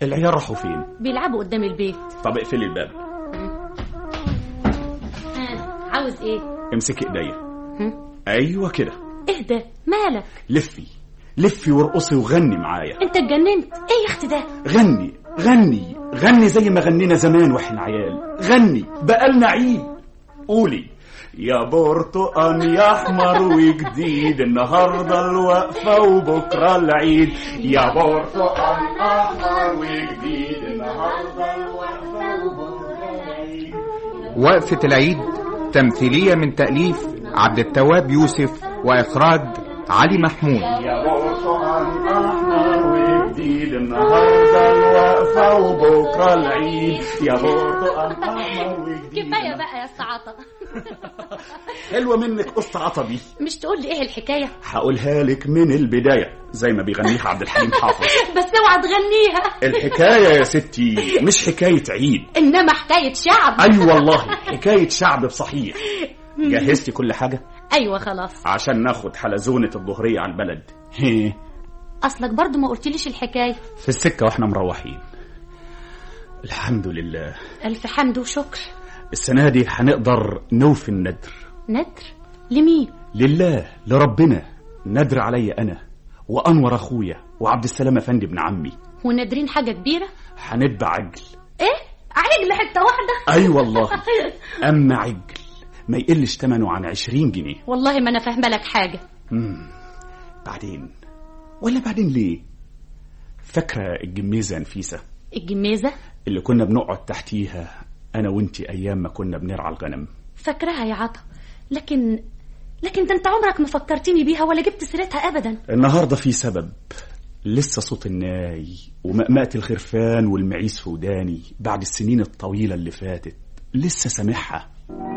العيال راحوا فين بيلعبوا قدام البيت طب اقفلي الباب ها عاوز ايه امسكي ايديا هم؟ ايوه كده اهدى مالك لفي لفي وارقصي وغني معايا انت اتجننت ايه يا اختي ده غني غني غني زي ما غنينا زمان واحنا عيال غني بقالنا عيد قولي يا برتقان يا احمر وجديد النهارده الوقفه وبكره العيد يا برتقان احمر وجديد النهارده الوقفه وبكره العيد وقفة العيد تمثيلية من تأليف عبد التواب يوسف وإخراج علي محمود يا برتقان احمر وجديد النهارده الوقفه وبكره العيد يا برتقان احمر وجديد كفايه بقى يا استعاطه حلوه منك قصه عطبي مش تقول لي ايه الحكايه هقولها لك من البدايه زي ما بيغنيها عبد الحليم حافظ بس اوعى تغنيها الحكايه يا ستي مش حكايه عيد انما حكايه شعب اي أيوة والله حكايه شعب بصحيح جهزتي كل حاجه ايوه خلاص عشان ناخد حلزونه الظهريه على البلد هي اصلك برضو ما قلتليش الحكايه في السكه واحنا مروحين الحمد لله الف حمد وشكر السنه دي هنقدر نوفي الندر ندر لمين لله لربنا ندر عليا انا وانور اخويا وعبد السلام افندي ابن عمي ونادرين حاجه كبيره هنتبع عجل ايه عجل حته واحده اي أيوة والله اما عجل ما يقلش ثمنه عن عشرين جنيه والله ما انا فاهمه لك حاجه مم. بعدين ولا بعدين ليه فاكره الجميزه نفيسه الجميزه اللي كنا بنقعد تحتيها انا وانتي ايام ما كنا بنرعى الغنم فاكراها يا عطا لكن لكن ده انت عمرك ما فكرتني بيها ولا جبت سيرتها ابدا النهارده في سبب لسه صوت الناي ومقمقة الخرفان والمعيز في وداني بعد السنين الطويلة اللي فاتت لسه سامعها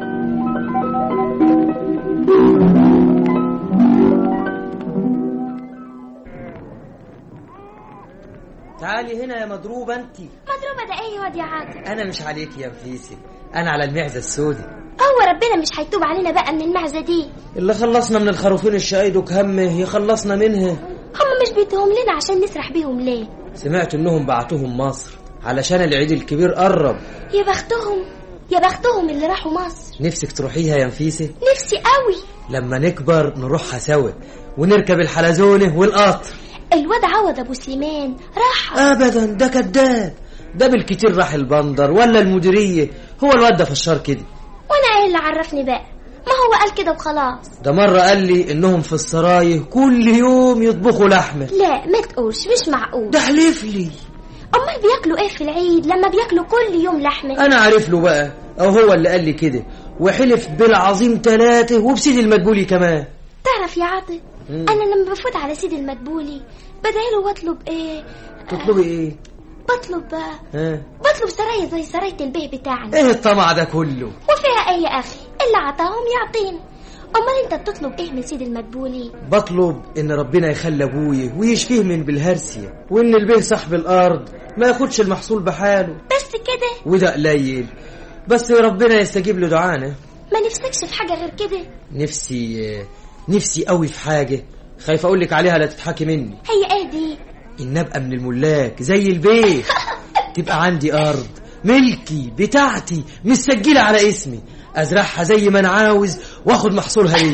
تعالي هنا يا مضروبة انت مضروبة ده ايه يا واد يا عاطف انا مش عليك يا نفيسي انا على المعزة السوداء هو ربنا مش هيتوب علينا بقى من المعزة دي اللي خلصنا من الخروفين الشقايد وكهمه يخلصنا منها هم مش بيدوهم لنا عشان نسرح بيهم ليه سمعت انهم بعتوهم مصر علشان العيد الكبير قرب يا بختهم يا بختهم اللي راحوا مصر نفسك تروحيها يا نفيسة نفسي قوي لما نكبر نروحها سوا ونركب الحلزونة والقطر الواد عوض ابو سليمان راح ابدا ده كذاب ده بالكتير راح البندر ولا المديرية هو الواد ده فشار كده وانا ايه اللي عرفني بقى ما هو قال كده وخلاص ده مرة قال لي انهم في السرايه كل يوم يطبخوا لحمة لا ما تقولش مش معقول ده حلف لي امال بياكلوا ايه في العيد لما بياكلوا كل يوم لحمه انا عارف له بقى او هو اللي قال لي كده وحلف بالعظيم ثلاثة وبسيد المدبولي كمان تعرف يا عاطف مم. انا لما بفوت على سيدي المدبولي بدعيله واطلب ايه تطلبي ايه بطلب ها بطلب سرايا زي سراية البيه بتاعنا ايه الطمع ده كله وفيها ايه يا اخي اللي عطاهم يعطيني امال انت بتطلب ايه من سيدي المدبولي بطلب ان ربنا يخلي ابويا ويشفيه من بالهرسية وان البيه صاحب الارض ما ياخدش المحصول بحاله بس كده وده قليل بس ربنا يستجيب له دعانا ما نفسكش في حاجه غير كده نفسي نفسي قوي في حاجة خايف اقول لك عليها لا تضحكي مني هي ايه دي ان ابقى من الملاك زي البيه تبقى عندي ارض ملكي بتاعتي مسجله على اسمي ازرعها زي ما انا عاوز واخد محصولها ليا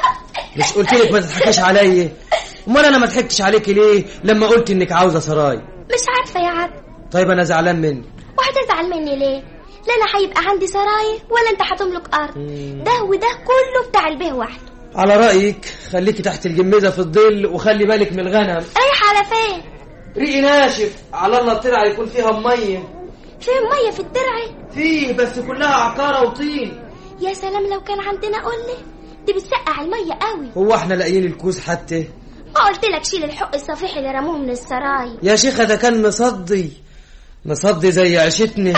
مش قلت لك ما تضحكيش عليا امال انا ما ضحكتش عليكي ليه لما قلت انك عاوزه سراي مش عارفه يا عبد طيب انا زعلان منك وهتزعل مني ليه لا انا هيبقى عندي سراي ولا انت هتملك ارض ده وده كله بتاع البيه وحده على رايك خليكي تحت الجميزه في الظل وخلي بالك من الغنم رايح على فين ريقي ناشف على الله الترعه يكون فيها ميه فين ميه في الترعه فيه بس كلها عكاره وطين يا سلام لو كان عندنا قله دي بتسقع الميه قوي هو احنا لاقيين الكوز حتى ما قلت لك شيل الحق الصفيح اللي رموه من السراي يا شيخة ده كان مصدي مصدي زي عيشتني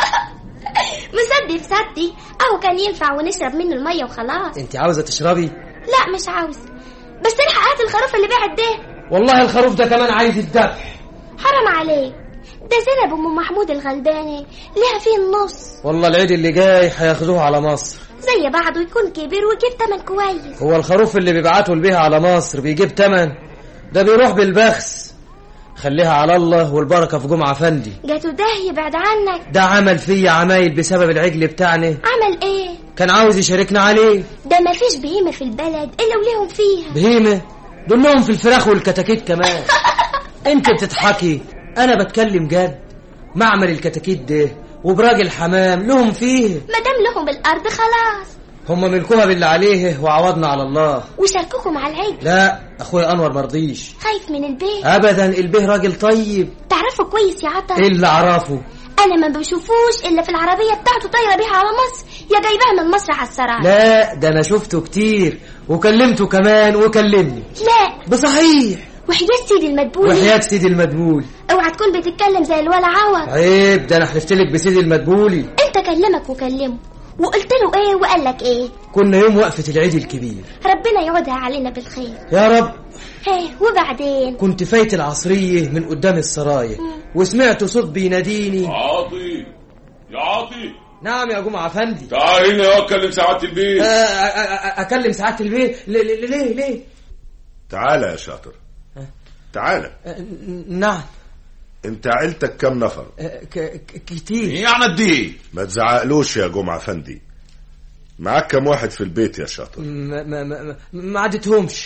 مصدي في سدي اهو كان ينفع ونشرب منه الميه وخلاص انت عاوزة تشربي لا مش عاوز بس الحق هات الخروف اللي بعد ده والله الخروف ده كمان عايز الذبح حرام عليك ده زينب ام محمود الغلباني ليها فيه النص والله العيد اللي جاي هياخدوه على مصر زي بعضه يكون كبير ويجيب تمن كويس هو الخروف اللي بيبعتوا البيه على مصر بيجيب تمن ده بيروح بالبخس خليها على الله والبركه في جمعه فندي جاتو ده يبعد عنك ده عمل فيا عمايل بسبب العجل بتاعنا عمل ايه كان عاوز يشاركنا عليه ده مفيش بهيمة في البلد الا وليهم فيها بهيمه دولهم في الفراخ والكتاكيت كمان انت بتضحكي انا بتكلم جد معمل الكتاكيت ده وبراج الحمام لهم فيه مادام لهم الارض خلاص هم ملكوها باللي عليه وعوضنا على الله وشاركوكم على العجل لا اخويا انور مرضيش خايف من البيت ابدا البيه راجل طيب تعرفه كويس يا عطا ايه اللي اعرفه انا ما بشوفوش الا في العربيه بتاعته طايره بيها على مصر يا جايباها من مصر على السرايا لا ده انا شفته كتير وكلمته كمان وكلمني لا بصحيح وحياة سيدي المدبولي وحياة سيدي المدبول اوعى تكون بتتكلم زي الولا عوض عيب ده انا حلفت لك بسيدي المدبولي انت كلمك وكلمه وقلت له ايه وقال لك ايه كنا يوم وقفة العيد الكبير ربنا يعودها علينا بالخير يا رب ايه وبعدين كنت فايت العصرية من قدام السرايا وسمعت صوت بيناديني عاطي يا عاطي نعم يا جمعة فندي تعال هنا يا كلم ساعات آه، البيت آه، آه، اكلم سعادة البيه ل- ل- ليه ليه تعالى يا شاطر تعالى آه، ن- نعم انت عيلتك كم نفر آه، ك- ك- كتير يعني قد ايه ما تزعقلوش يا جمعة فندي معاك كم واحد في البيت يا شاطر ما ما ما ما عدتهمش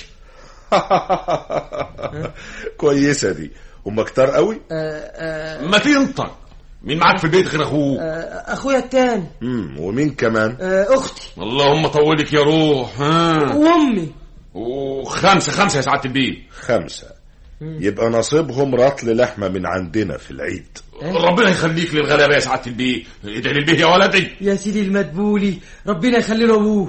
كويسة دي هم كتار قوي آه، آه، ما تنطق مين معاك في البيت غير اخوك آه، اخويا التاني مم. ومين كمان آه، اختي اللهم طولك يا روح ها وامي وخمسة خمسة يا سعادة البيت خمسة يبقى نصيبهم رطل لحمة من عندنا في العيد ربنا يخليك للغلابة يا سعادة البيت ادعي للبيه يا ولدي يا سيدي المدبولي ربنا يخلي له ابوه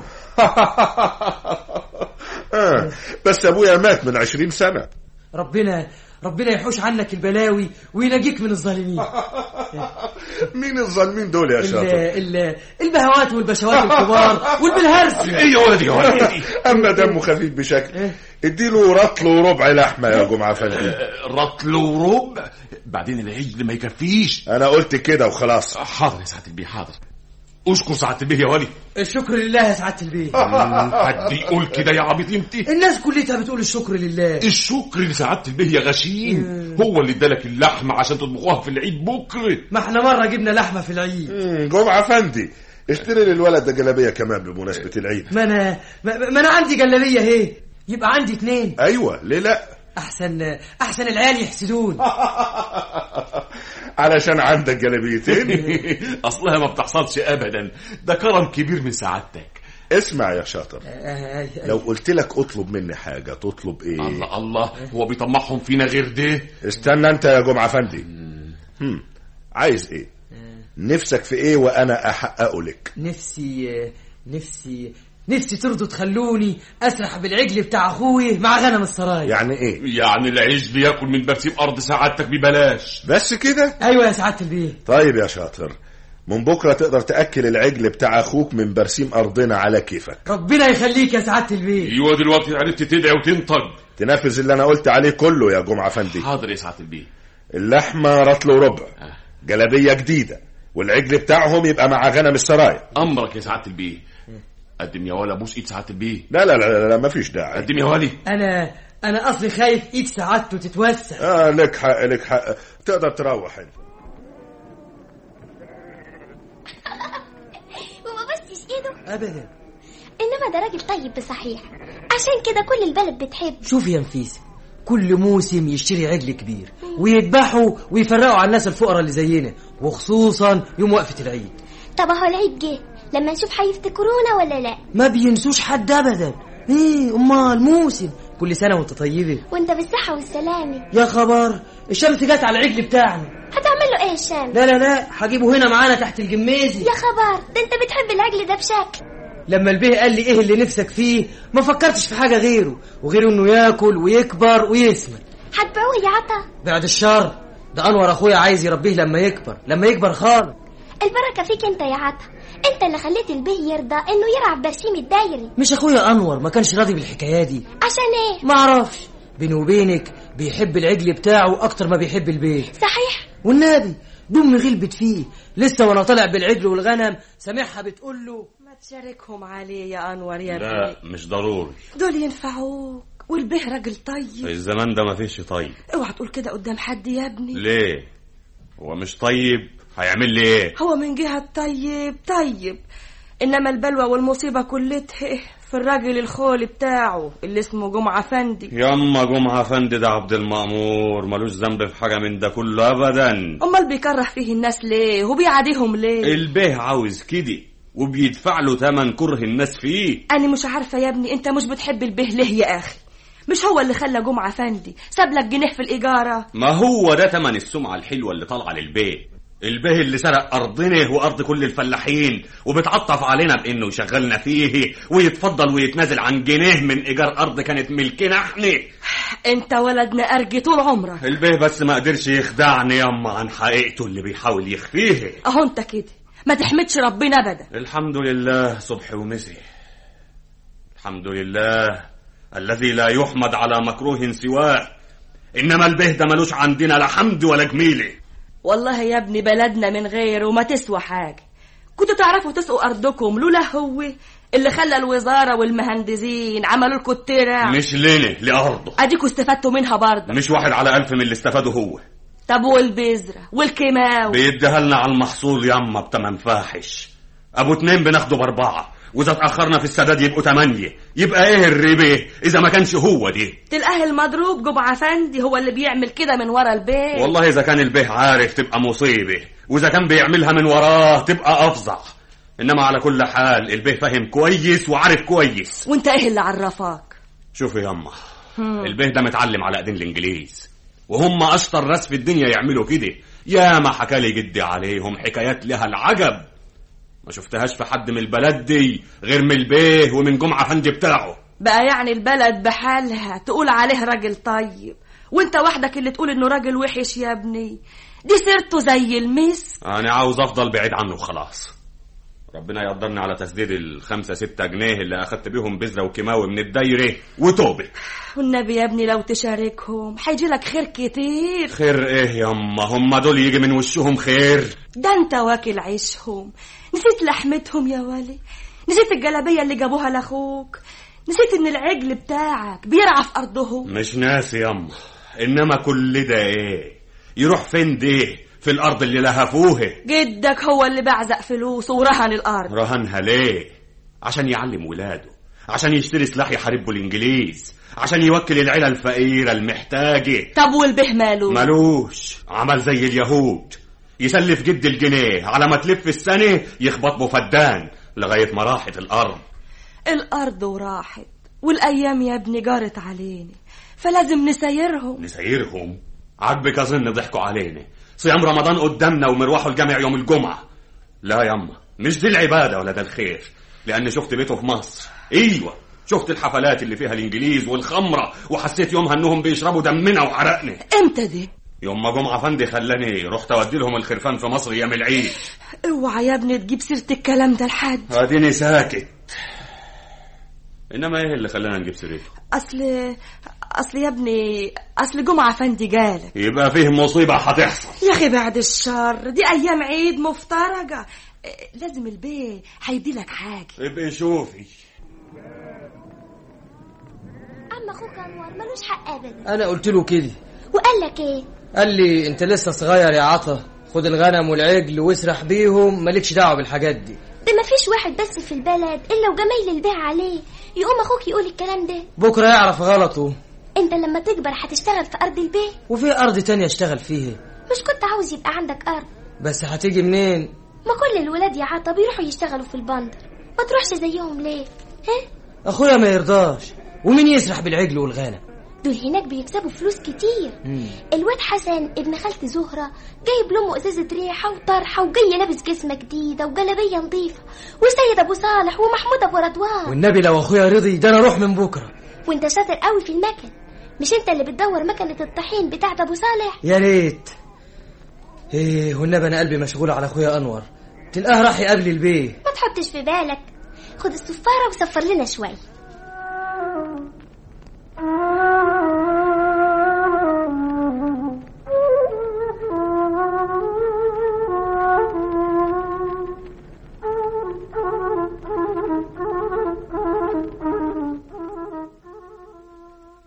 آه. بس ابويا مات من عشرين سنة ربنا ربنا يحوش عنك البلاوي وينجيك من الظالمين مين الظالمين دول يا ال شاطر ال البهوات والبشوات الكبار والبالهرس ايه يا ولدي يا ولدي اما دمه خفيف بشكل اديله رطل وربع لحمة يا جمعة فندي رطل وربع بعدين العجل ما يكفيش انا قلت كده وخلاص حاضر يا سعادة البيه حاضر اشكر سعادة البيه يا ولي الشكر لله يا سعادة البيه حد يقول كده يا عبيط انت الناس كلها بتقول الشكر لله الشكر لسعادة البيه يا غشيم هو اللي ادالك اللحمة عشان تطبخوها في العيد بكرة ما احنا مرة جبنا لحمة في العيد مم، جمعة فندي اشتري للولد ده جلابية كمان بمناسبة العيد ما انا ما, ما انا عندي جلابية اهي يبقى عندي اتنين ايوه ليه لا احسن احسن العيال يحسدون علشان عندك جلابيتين اصلها ما بتحصلش ابدا ده كرم كبير من سعادتك اسمع يا شاطر آه، لو قلت لك اطلب مني حاجة تطلب ايه الله الله هو بيطمعهم فينا غير ده استنى انت يا جمعة فندي هم. عايز ايه نفسك في ايه وانا احققه لك نفسي نفسي نفسي ترضوا تخلوني اسرح بالعجل بتاع اخوي مع غنم السرايا يعني ايه يعني العجل ياكل من برسيم ارض سعادتك ببلاش بس كده ايوه يا سعاده البيه طيب يا شاطر من بكرة تقدر تأكل العجل بتاع أخوك من برسيم أرضنا على كيفك ربنا يخليك يا سعاده البيه ايوه دلوقتي عرفت تدعي وتنطق تنفذ اللي أنا قلت عليه كله يا جمعة فندي حاضر يا سعاده البيه اللحمة رطل وربع جلابية جديدة والعجل بتاعهم يبقى مع غنم السرايا امرك يا سعاده البيه قدم يا ولا بوس ايد سعاده البيه لا لا لا, لا, لا مفيش داعي قدم يا ولي انا انا اصلي خايف ايد سعادته تتوسع آه لك حق لك حق تقدر تروح انت وما بصش ايده ابدا انما ده راجل طيب بصحيح عشان كده كل البلد بتحب شوف يا نفيسه كل موسم يشتري عجل كبير ويذبحوا ويفرقوا على الناس الفقراء اللي زينا وخصوصا يوم وقفه العيد طب اهو العيد جه لما نشوف هيفتكرونا ولا لا ما بينسوش حد ابدا ايه امال موسم كل سنه وانت طيبه وانت بالصحه والسلامه يا خبر الشمس جت على العجل بتاعنا هتعمل له ايه الشام لا لا لا هجيبه هنا معانا تحت الجميزي يا خبر ده انت بتحب العجل ده بشكل لما البيه قال لي ايه اللي نفسك فيه ما فكرتش في حاجه غيره وغير انه ياكل ويكبر ويسمن هتبيعوه يا عطا بعد الشر ده انور اخويا عايز يربيه لما يكبر لما يكبر خالص البركه فيك انت يا عطا انت اللي خليت البيه يرضى انه يلعب برسيم الدايري مش اخويا انور ما كانش راضي بالحكايه دي عشان ايه ما اعرفش بيني وبينك بيحب العجل بتاعه اكتر ما بيحب البيت صحيح والنبي دمي غلبت فيه لسه وانا طالع بالعجل والغنم سامعها بتقول له تشاركهم عليه يا انور يا لا ابني مش ضروري دول ينفعوك والبه راجل طيب الزمان ده ما فيش طيب اوعى تقول كده قدام حد يا ابني ليه هو مش طيب هيعمل لي ايه هو من جهة طيب طيب انما البلوى والمصيبة كلتها في الراجل الخول بتاعه اللي اسمه جمعة فندي ياما جمعة فندي ده عبد المأمور ملوش ذنب في حاجة من ده كله أبدا امال بيكره فيه الناس ليه وبيعاديهم ليه البيه عاوز كده وبيدفع له تمن كره الناس فيه انا مش عارفة يا ابني انت مش بتحب البه ليه يا اخي مش هو اللي خلى جمعة فندي ساب لك جنيه في الإيجارة ما هو ده تمن السمعة الحلوة اللي طالعة للبيه البيه اللي سرق أرضنا وأرض كل الفلاحين وبتعطف علينا بإنه يشغلنا فيه ويتفضل ويتنازل عن جنيه من إيجار أرض كانت ملكنا احنا انت ولد نقرجي طول عمرك البيه بس ما قدرش يخدعني ياما عن حقيقته اللي بيحاول يخفيها اهو انت كده ما تحمدش ربنا ابدا الحمد لله صبح ومسي الحمد لله الذي لا يحمد على مكروه سواه إنما البه ده ملوش عندنا لا حمد ولا جميله والله يا ابني بلدنا من غيره ما تسوى حاجة كنتوا تعرفوا تسقوا أرضكم لولا هو اللي خلى الوزارة والمهندسين عملوا لكم الترع مش لنا لأرضه أديكوا استفدتوا منها برضه مش واحد على ألف من اللي استفادوا هو طب والبذرة والكيماوي بيديها لنا على المحصول ياما بتمن فاحش أبو اتنين بناخده بأربعة وإذا اتأخرنا في السداد يبقوا تمانية يبقى إيه الربا إذا ما كانش هو دي تلقاه المضروب جمعة فندي هو اللي بيعمل كده من ورا البيت والله إذا كان البيه عارف تبقى مصيبة وإذا كان بيعملها من وراه تبقى أفظع إنما على كل حال البيه فاهم كويس وعارف كويس وانت ايه اللي عرفك شوفي ياما البيه ده متعلم على ايدين الانجليز وهم اشطر ناس في الدنيا يعملوا كده يا ما حكى لي جدي عليهم حكايات لها العجب ما شفتهاش في حد من البلد دي غير من البيه ومن جمعة فندي بتاعه بقى يعني البلد بحالها تقول عليه راجل طيب وانت وحدك اللي تقول انه راجل وحش يا ابني دي سيرته زي المس انا عاوز افضل بعيد عنه وخلاص ربنا يقدرني على تسديد الخمسة ستة جنيه اللي أخدت بيهم بذرة وكيماوي من الدايرة وتوبة والنبي يا ابني لو تشاركهم هيجي لك خير كتير خير إيه يما هم دول يجي من وشهم خير ده انت واكل عيشهم نسيت لحمتهم يا ولي نسيت الجلابية اللي جابوها لاخوك نسيت ان العجل بتاعك بيرعى في ارضهم مش ناسي يما إنما كل ده إيه يروح فين ده في الأرض اللي لهفوها جدك هو اللي بعزق فلوس ورهن الارض رهنها ليه عشان يعلم ولاده عشان يشتري سلاح يحاربه الإنجليز عشان يوكل العيلة الفقيرة المحتاجة طب والبه ماله ملوش عمل زي اليهود يسلف جد الجنيه على ما تلف السنة يخبط به فدان لغاية ما راحت الأرض الارض وراحت والايام يا ابني جارت علينا فلازم نسيرهم نسيرهم عاجبك أظن ضحكوا علينا صيام رمضان قدامنا ومروحوا الجامع يوم الجمعة لا يما مش دي العبادة ولا ده الخير لأن شفت بيته في مصر أيوة شفت الحفلات اللي فيها الإنجليز والخمرة وحسيت يومها إنهم بيشربوا دمنا وعرقنا امتى دي يوم ما جمعة فندي خلاني رحت أودي لهم الخرفان في مصر أيام العيد اوعى يا ابني تجيب سيرة الكلام ده لحد اديني ساكت انما ايه اللي خلانا نجيب سيرته اصل اصل يا ابني اصل جمعة فندي جالك يبقى فيه مصيبه هتحصل يا اخي بعد الشر دي ايام عيد مفترجة إيه، لازم البيه هيدي لك حاجة ابقي شوفي اما اخوك انور ملوش حق ابدا انا قلت له كده وقال لك ايه قال لي انت لسه صغير يا عطا خد الغنم والعجل واسرح بيهم مالكش دعوه بالحاجات دي ده مفيش واحد بس في البلد الا وجمايل البيع عليه يقوم اخوك يقول الكلام ده بكره يعرف غلطه انت لما تكبر هتشتغل في ارض البيع وفي ارض تانية اشتغل فيها مش كنت عاوز يبقى عندك ارض بس هتيجي منين ما كل الولاد يا عطا بيروحوا يشتغلوا في البندر ما تروحش زيهم ليه ها اخويا ما يرضاش ومين يسرح بالعجل والغنم دول هناك بيكسبوا فلوس كتير مم. الواد حسن ابن خالتي زهرة جايب لأمه إزازة ريحة وطرحة وجاي لابس جسمة جديدة وجلابية نظيفة وسيد أبو صالح ومحمود أبو رضوان والنبي لو اخويا رضي ده انا اروح من بكره وانت شاطر قوي في المكن مش انت اللي بتدور مكنة الطحين بتاعت أبو صالح يا ريت ايه والنبي انا قلبي مشغول على اخويا انور تلقاه راح يقابل البيه ما تحطش في بالك خد الصفارة وصفر لنا شوية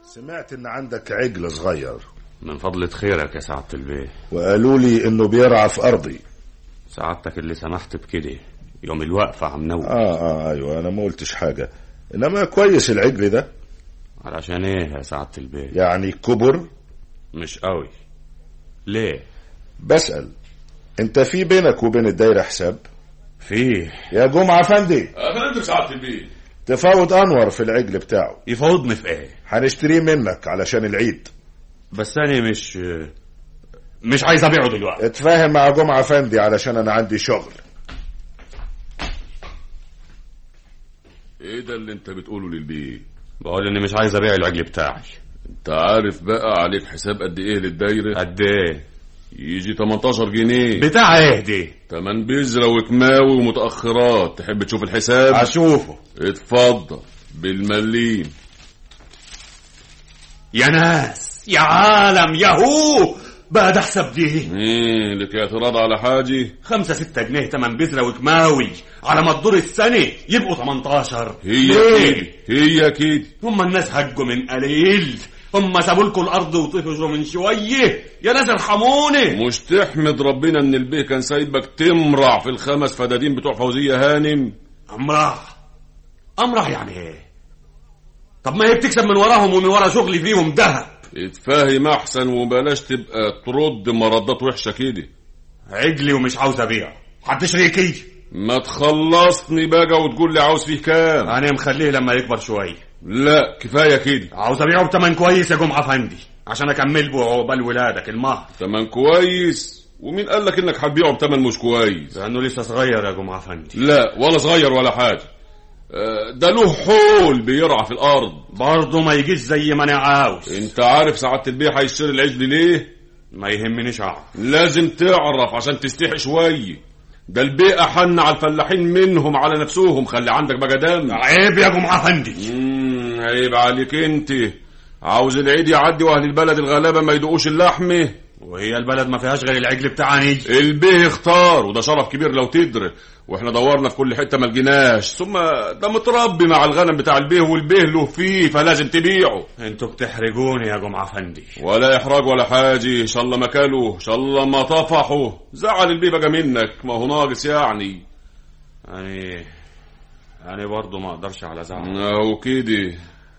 سمعت ان عندك عجل صغير من فضلة خيرك يا سعادة البيه وقالوا لي انه بيرعى في ارضي سعادتك اللي سمحت بكده يوم الوقفة عم نوم اه اه ايوه انا ما قلتش حاجه انما كويس العجل ده علشان ايه يا سعادة البيه يعني كبر مش قوي ليه بسأل انت في بينك وبين الدايرة حساب فيه يا جمعة فندي افندم سعادة البيه تفاوض انور في العجل بتاعه يفوضني في ايه هنشتريه منك علشان العيد بس انا مش مش عايز ابيعه دلوقتي اتفاهم مع جمعة فندي علشان انا عندي شغل ايه ده اللي انت بتقوله للبيه بقول اني مش عايز ابيع العجل بتاعي انت عارف بقى عليك حساب قد ايه للدايرة قد ايه يجي 18 جنيه بتاع ايه دي تمن بذرة وكماوي ومتأخرات تحب تشوف الحساب اشوفه اتفضل بالمليم يا ناس يا عالم يا هو بقى ده حساب دي ايه لك اعتراض على حاجة خمسة ستة جنيه تمن بذرة وكماوي على ما تدور السنة يبقوا 18 هي ليه؟ كده هي كده هم الناس هجوا من قليل هم سابوا لكم الارض وطفشوا من شويه يا ناس ارحموني مش تحمد ربنا ان البيه كان سايبك تمرع في الخمس فدادين بتوع فوزية هانم امرح امرح يعني ايه طب ما هي بتكسب من وراهم ومن ورا شغلي فيهم دهب اتفاهم احسن وبلاش تبقى ترد مردات وحشة كده عجلي ومش عاوز ابيعه حد شريكي ما تخلصني بقى وتقول لي عاوز فيه كام انا مخليه لما يكبر شويه لا كفاية كده عاوز ابيعه بتمن كويس يا جمعه فندي عشان اكمل به عقبال ولادك المهر تمن كويس ومين قال لك انك هتبيعه بتمن مش كويس لانه لسه صغير يا جمعه فندي لا ولا صغير ولا حاجة آه، ده له حول بيرعى في الارض برضه ما يجيش زي ما انا عاوز انت عارف سعادة البيه هيشتري العجل ليه ما يهمنيش اعرف لازم تعرف عشان تستحي شوية ده البيئة حن على الفلاحين منهم على نفسهم خلي عندك بقى دم عيب يا جمعه فندي مم، عيب عليك انت عاوز العيد يعدي واهل البلد الغلابة ما يدوقوش اللحمة وهي البلد ما فيهاش غير العجل بتاعني البيه اختار وده شرف كبير لو تدري واحنا دورنا في كل حته ما لقيناش ثم ده متربي مع الغنم بتاع البيه والبيه له فيه فلازم تبيعه انتوا بتحرجوني يا جمعه فندي ولا احراج ولا حاجه ان شاء الله ما كلوا ان شاء الله ما طفحوا زعل البيه بقى منك ما هو ناقص يعني يعني يعني برضه ما اقدرش على زعل اهو كده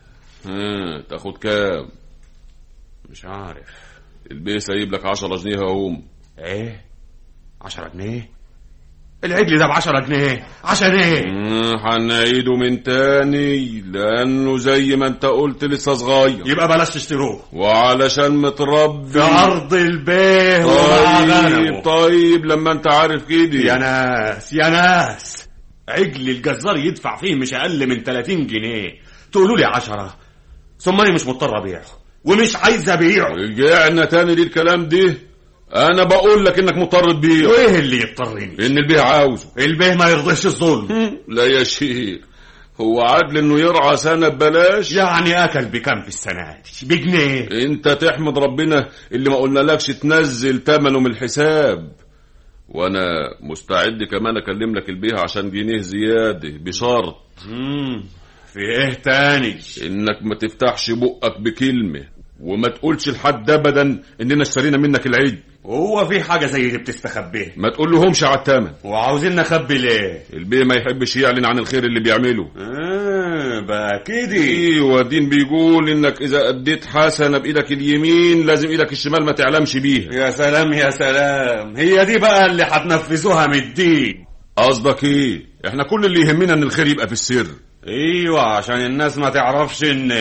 ها تاخد كام مش عارف البيه سايب لك 10 جنيه اهم ايه عشرة جنيه العجل ده بعشرة جنيه عشان ايه مم، هنعيده من تاني لانه زي ما انت قلت لسه صغير يبقى بلاش تشتروه وعلشان متربي في ارض البيه ومع طيب غنمه طيب لما انت عارف كده يا ناس يا ناس عجل الجزار يدفع فيه مش اقل من 30 جنيه تقولوا لي عشرة ثم انا مش مضطر ابيعه ومش عايز ابيعه رجعنا تاني للكلام ده انا بقول لك انك مضطر تبيع وايه اللي يضطرني ان البيع عاوزه البيه ما يرضيش الظلم لا يا شيخ هو عدل انه يرعى سنه ببلاش يعني اكل بكام في السنه دي بجنيه انت تحمد ربنا اللي ما قلنالكش تنزل تمنه من الحساب وانا مستعد كمان اكلم لك البيه عشان جنيه زياده بشرط مم. في ايه تاني انك ما تفتحش بقك بكلمه وما تقولش لحد ابدا اننا اشترينا منك العيد هو في حاجه زي دي بتستخبيه ما تقول لهمش على التمن وعاوزين نخبي ليه البيه ما يحبش يعلن عن الخير اللي بيعمله آه بقى كده ايوه الدين بيقول انك اذا اديت حسنه بايدك اليمين لازم ايدك الشمال ما تعلمش بيها يا سلام يا سلام هي دي بقى اللي هتنفذوها من الدين قصدك ايه احنا كل اللي يهمنا ان الخير يبقى في السر ايوه عشان الناس ما تعرفش ان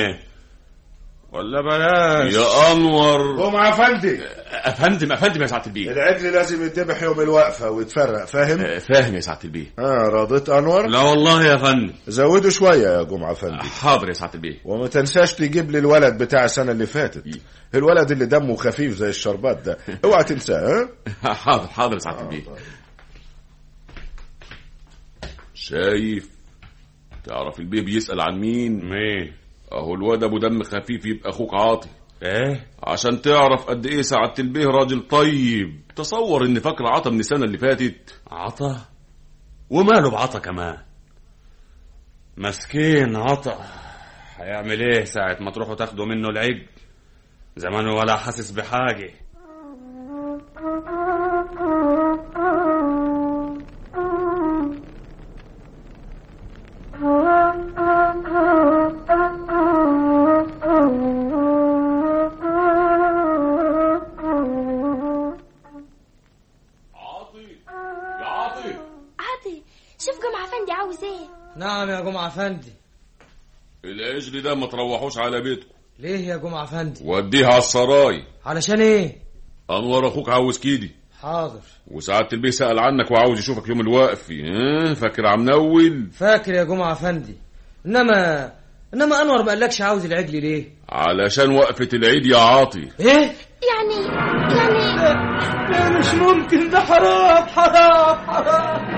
ولا بلاش يا انور جمعة فندي افندم افندم يا سعاده البيه العجل لازم يتذبح يوم الوقفة ويتفرق فاهم؟ فاهم يا سعاده البيه اه راضيت انور؟ لا والله يا فندم زودوا شوية يا جمعة فندي حاضر يا سعاده البيه وما تنساش تجيب لي الولد بتاع السنة اللي فاتت الولد اللي دمه خفيف زي الشربات ده اوعى تنساه ها؟ حاضر حاضر يا سعاده البيه شايف تعرف البيه بيسال عن مين مين اهو الواد ابو دم خفيف يبقى اخوك عاطي ايه عشان تعرف قد ايه سعادة البيه راجل طيب تصور ان فاكر عطا من السنه اللي فاتت عطا وماله بعطا كمان مسكين عطا هيعمل ايه ساعة ما تروحوا تاخدوا منه العجل زمانه ولا حاسس بحاجة يا عاطي عادي شوف جمعة فندي عاوز ايه نعم يا جمعة فندي العجل ده ما تروحوش على بيتكم ليه يا جمعة فندي وديها على السراي علشان ايه انور اخوك عاوز كيدي حاضر وسعادة البيه سأل عنك وعاوز يشوفك يوم الوقف اه فاكر عم نول فاكر يا جمعة فندي انما انما انور ما قالكش عاوز العجل ليه علشان وقفة العيد يا عاطي ايه يعني يعني لا مش ممكن ده حرام حرام حرام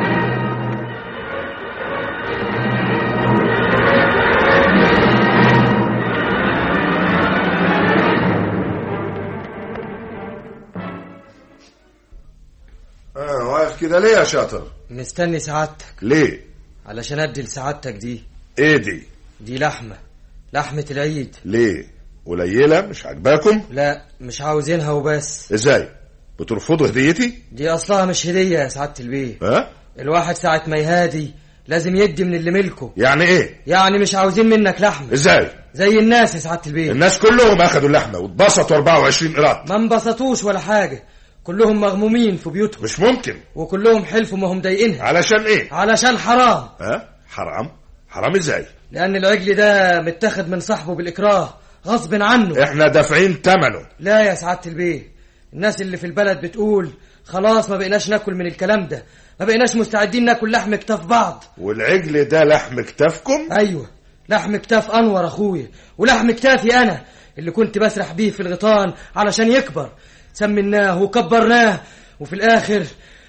اه واقف كده ليه يا شاطر مستني سعادتك ليه علشان ادي لسعادتك دي ايه دي دي لحمة لحمة العيد ليه قليله مش عاجباكم لا مش عاوزينها وبس ازاي بترفضوا هديتي دي اصلها مش هدية يا سعادة البيه ها الواحد ساعة ما يهادي لازم يدي من اللي ملكه يعني ايه يعني مش عاوزين منك لحمة ازاي زي الناس يا سعادة البيه الناس كلهم اخدوا اللحمه واتبسطوا 24 قراط ما انبسطوش ولا حاجة كلهم مغمومين في بيوتهم مش ممكن وكلهم حلفوا ما هم ضايقينها علشان ايه علشان حرام ها حرام حرام ازاي لأن العجل ده متاخد من صاحبه بالإكراه غصب عنه احنا دافعين ثمنه لا يا سعادة البيه الناس اللي في البلد بتقول خلاص ما بقيناش ناكل من الكلام ده ما بقيناش مستعدين ناكل لحم كتاف بعض والعجل ده لحم كتافكم ايوه لحم كتاف انور اخويا ولحم كتافي انا اللي كنت بسرح بيه في الغيطان علشان يكبر سمناه وكبرناه وفي الاخر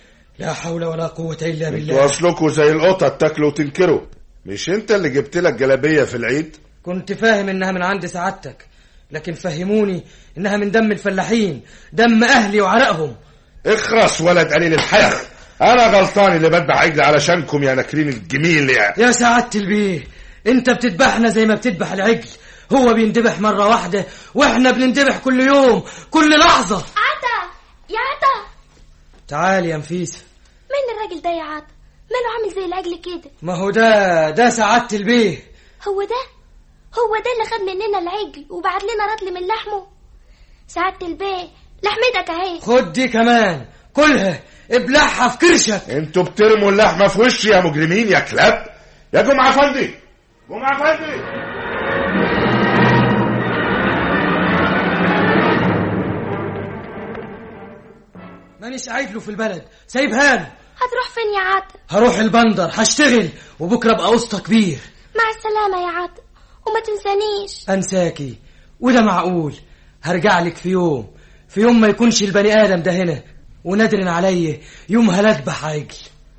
لا حول ولا قوة الا بالله واصلكوا زي القطط تاكلوا وتنكروا مش انت اللي جبت لك جلابيه في العيد كنت فاهم انها من عند سعادتك لكن فهموني انها من دم الفلاحين دم اهلي وعرقهم اخرس ولد قليل الحياة انا غلطان اللي بذبح عجل علشانكم يا ناكرين الجميل يا يا سعادة البيه انت بتذبحنا زي ما بتذبح العجل هو بيندبح مرة واحدة واحنا بنندبح كل يوم كل لحظة عطا يا عطا تعال يا نفيسة مين الراجل ده يا عطا ماله عامل زي العجل كده ما هو ده ده سعادة البيه هو ده هو ده اللي خد مننا العجل وبعت لنا رطل من لحمه سعادة البيه لحمتك اهي خد دي كمان كلها ابلعها في كرشك انتوا بترموا اللحمه في وشي يا مجرمين يا كلاب يا جمعه فندي جمعه فندي مانيش قاعد له في البلد سايبها له هتروح فين يا عطا هروح البندر هشتغل وبكره ابقى قسطى كبير مع السلامة يا عطا وما تنسانيش انساكي وده معقول هرجع لك في يوم في يوم ما يكونش البني ادم ده هنا ونادر عليا يومها لا اذبح عجل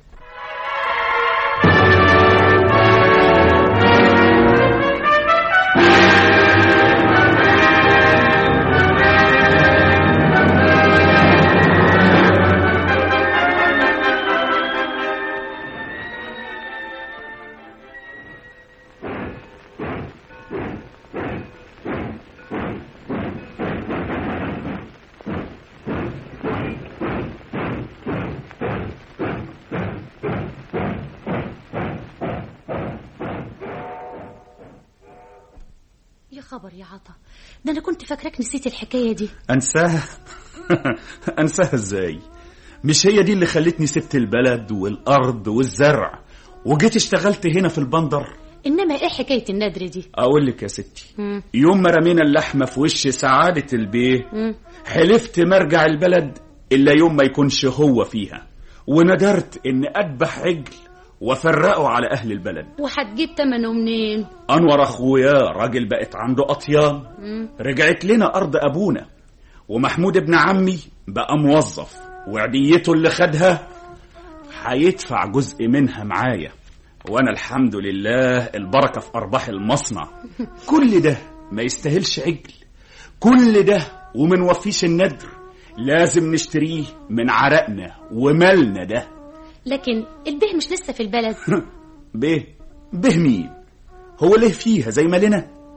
يا خبر يا عطا ده انا كنت فاكراك نسيت الحكايه دي انساها انساها ازاي مش هي دي اللي خلتني سبت البلد والارض والزرع وجيت اشتغلت هنا في البندر انما ايه حكايه النادر دي اقول لك يا ستي مم. يوم ما رمينا اللحمه في وش سعاده البيه مم. حلفت مرجع البلد الا يوم ما يكونش هو فيها وندرت ان اذبح عجل وافرقه على اهل البلد وهتجيب تمنه منين انور اخويا راجل بقت عنده اطيان مم. رجعت لنا ارض ابونا ومحمود ابن عمي بقى موظف وعديته اللي خدها هيدفع جزء منها معايا وانا الحمد لله البركه في ارباح المصنع كل ده ما يستاهلش عجل كل ده ومن وفيش الندر لازم نشتريه من عرقنا ومالنا ده لكن البيه مش لسه في البلد به به مين هو ليه فيها زي ما لنا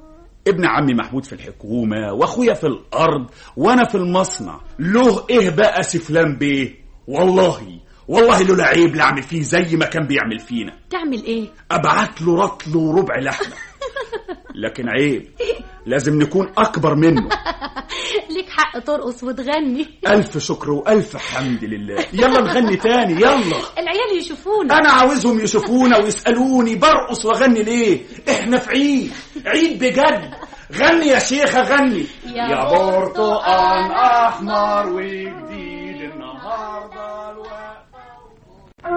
ابن عمي محمود في الحكومة واخويا في الارض وانا في المصنع له ايه بقى سفلان بيه والله والله لولا عيب لاعمل فيه زي ما كان بيعمل فينا تعمل ايه ابعت له رطل وربع لحمه لكن عيب لازم نكون اكبر منه ليك حق ترقص وتغني الف شكر والف حمد لله يلا نغني تاني يلا العيال يشوفونا انا عاوزهم يشوفونا ويسالوني برقص واغني ليه احنا في عيد عيد بجد غني يا شيخة غني يا يا برتقال احمر وجديد النهارده الوقت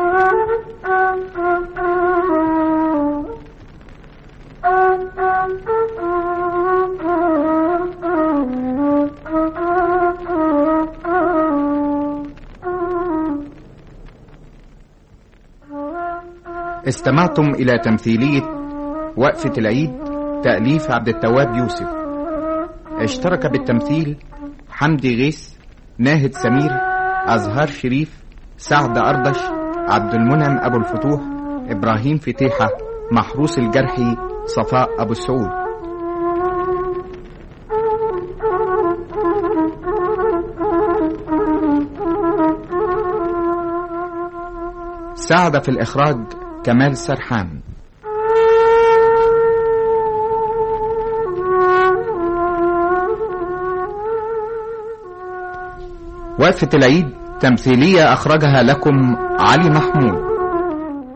استمعتم إلى تمثيلية وقفة العيد تأليف عبد التواب يوسف اشترك بالتمثيل حمدي غيث ناهد سمير أزهار شريف سعد أردش عبد المنعم أبو الفتوح إبراهيم فتيحة محروس الجرحي صفاء أبو السعود ساعد في الإخراج كمال سرحان وقفة العيد تمثيلية أخرجها لكم علي محمود